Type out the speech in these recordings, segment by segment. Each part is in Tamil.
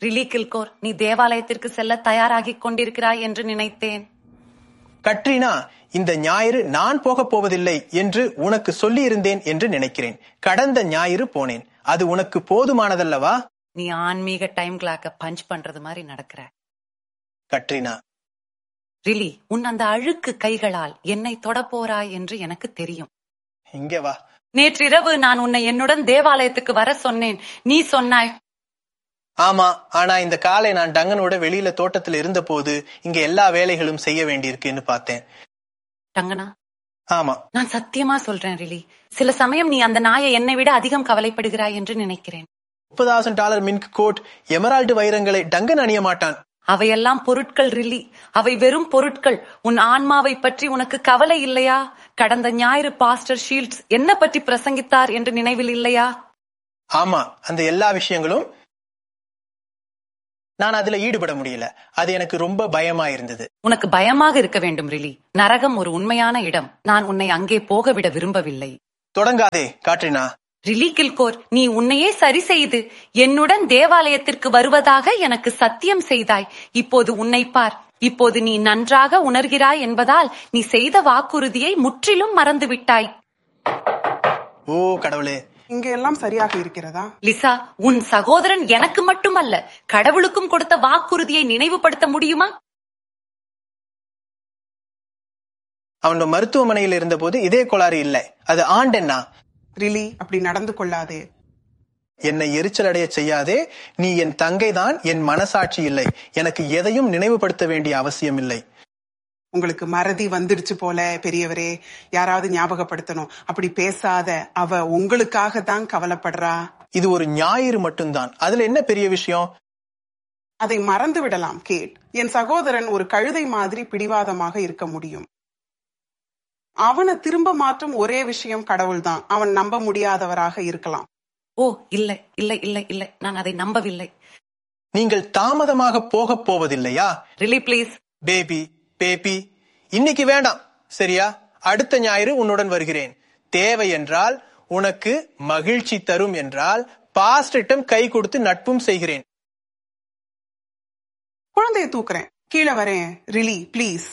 ரிலி கில்கோர் நீ தேவாலயத்திற்கு செல்ல தயாராகிக் கொண்டிருக்கிறாய் என்று நினைத்தேன் கட்ரினா இந்த ஞாயிறு நான் போகப் போவதில்லை என்று உனக்கு சொல்லியிருந்தேன் என்று நினைக்கிறேன் கடந்த ஞாயிறு போனேன் அது உனக்கு போதுமானதல்லவா நீ ஆன்மீக டைம் கிளாக்க பஞ்ச் பண்றது மாதிரி நடக்கிற கட்ரினா ரிலி உன் அந்த அழுக்கு கைகளால் என்னை தொடப் போறாய் என்று எனக்கு தெரியும் இங்கே வா நேற்றிரவு நான் உன்னை என்னுடன் தேவாலயத்துக்கு வர சொன்னேன் நீ சொன்னாய் ஆமா ஆனா இந்த காலை நான் டங்கனோட வெளியில தோட்டத்துல இருந்த போது இங்க எல்லா வேலைகளும் செய்ய வேண்டியிருக்குன்னு பார்த்தேன் டங்கனா ஆமா நான் சத்தியமா சொல்றேன் ரிலி சில சமயம் நீ அந்த நாயை என்னை விட அதிகம் கவலைப்படுகிறாய் என்று நினைக்கிறேன் முப்பதாயிரம் டாலர் மின்க் கோட் எமரால்டு வைரங்களை டங்கன் அணிய மாட்டான் அவையெல்லாம் பொருட்கள் ரில்லி அவை வெறும் பொருட்கள் உன் ஆன்மாவை பற்றி உனக்கு கவலை இல்லையா கடந்த ஞாயிறு பாஸ்டர் ஷீல்ட்ஸ் என்ன பற்றி பிரசங்கித்தார் என்று நினைவில் இல்லையா ஆமா அந்த எல்லா விஷயங்களும் நான் அதுல ஈடுபட முடியல அது எனக்கு ரொம்ப பயமா இருந்தது உனக்கு பயமாக இருக்க வேண்டும் ரிலி நரகம் ஒரு உண்மையான இடம் நான் உன்னை அங்கே போக விட விரும்பவில்லை தொடங்காதே காட்ரினா ரிலி கில்கோர் நீ உன்னையே சரி செய்து என்னுடன் தேவாலயத்திற்கு வருவதாக எனக்கு சத்தியம் செய்தாய் இப்போது உன்னை பார் இப்போது நீ நன்றாக உணர்கிறாய் என்பதால் நீ செய்த வாக்குறுதியை முற்றிலும் மறந்துவிட்டாய் ஓ கடவுளே இங்க எல்லாம் சரியாக இருக்கிறதா லிசா உன் சகோதரன் எனக்கு மட்டுமல்ல கடவுளுக்கும் கொடுத்த வாக்குறுதியை நினைவுபடுத்த முடியுமா அவனோட மருத்துவமனையில் இருந்தபோது இதே கோளாறு இல்லை அது ஆண்டென்னா ரிலி அப்படி நடந்து கொள்ளாதே என்னை எரிச்சல் அடைய செய்யாதே நீ என் தங்கைதான் என் மனசாட்சி இல்லை எனக்கு எதையும் நினைவுபடுத்த வேண்டிய அவசியம் இல்லை உங்களுக்கு மறதி வந்துடுச்சு போல பெரியவரே யாராவது ஞாபகப்படுத்தணும் அப்படி பேசாத அவ உங்களுக்காக தான் கவலைப்படுறா இது ஒரு ஞாயிறு மட்டும்தான் அதுல என்ன பெரிய விஷயம் அதை மறந்து விடலாம் கேட் என் சகோதரன் ஒரு கழுதை மாதிரி பிடிவாதமாக இருக்க முடியும் அவனை திரும்ப மாற்றும் ஒரே விஷயம் கடவுள்தான் அவன் நம்ப முடியாதவராக இருக்கலாம் ஓ இல்லை இல்லை இல்லை இல்லை நான் அதை நம்பவில்லை நீங்கள் தாமதமாக போகப் போவதில்லையா ரிலி ப்ளீஸ் பேபி பேபி இன்னைக்கு வேண்டாம் சரியா அடுத்த ஞாயிறு உன்னுடன் வருகிறேன் தேவை என்றால் உனக்கு மகிழ்ச்சி தரும் என்றால் பாஸ்டிடம் கை கொடுத்து நட்பும் செய்கிறேன் குழந்தைய தூக்குறேன் கீழே வரேன் ரிலி ப்ளீஸ்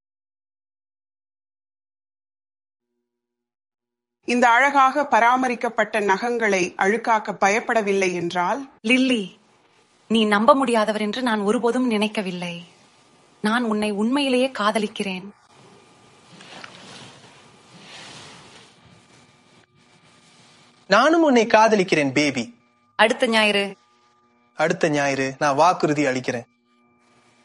இந்த அழகாக பராமரிக்கப்பட்ட நகங்களை அழுக்காக்க பயப்படவில்லை என்றால் லில்லி நீ நம்ப முடியாதவர் என்று நான் ஒருபோதும் நினைக்கவில்லை நான் உன்னை உண்மையிலேயே காதலிக்கிறேன் நானும் உன்னை காதலிக்கிறேன் பேபி அடுத்த ஞாயிறு அடுத்த ஞாயிறு நான் வாக்குறுதி அளிக்கிறேன்